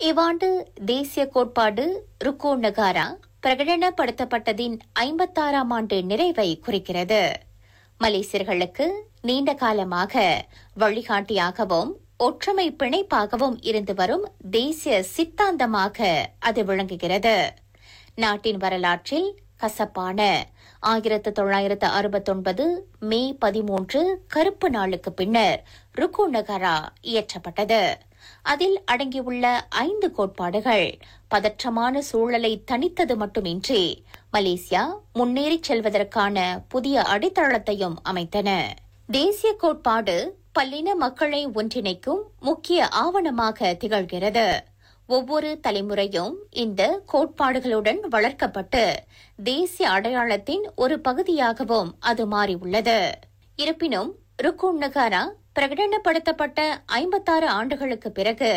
இவ்வாண்டு தேசிய கோட்பாடு ருக்கோ நகாரா பிரகடனப்படுத்தப்பட்டதின் ஐம்பத்தாறாம் ஆண்டு நிறைவை குறிக்கிறது மலேசியர்களுக்கு நீண்ட காலமாக வழிகாட்டியாகவும் ஒற்றுமை பிணைப்பாகவும் இருந்து வரும் தேசிய சித்தாந்தமாக அது விளங்குகிறது நாட்டின் வரலாற்றில் கசப்பான ஆயிரத்து தொள்ளாயிரத்து அறுபத்தொன்பது மே பதிமூன்று கருப்பு நாளுக்கு பின்னர் ருக்கு நகரா இயற்றப்பட்டது அதில் அடங்கியுள்ள ஐந்து கோட்பாடுகள் பதற்றமான சூழலை தணித்தது மட்டுமின்றி மலேசியா முன்னேறிச் செல்வதற்கான புதிய அடித்தளத்தையும் அமைத்தன தேசிய கோட்பாடு பல்லின மக்களை ஒன்றிணைக்கும் முக்கிய ஆவணமாக திகழ்கிறது ஒவ்வொரு தலைமுறையும் இந்த கோட்பாடுகளுடன் வளர்க்கப்பட்டு தேசிய அடையாளத்தின் ஒரு பகுதியாகவும் அது மாறியுள்ளது இருப்பினும் ருக்குன் நகாரா பிரகடனப்படுத்தப்பட்ட ஐம்பத்தாறு ஆண்டுகளுக்கு பிறகு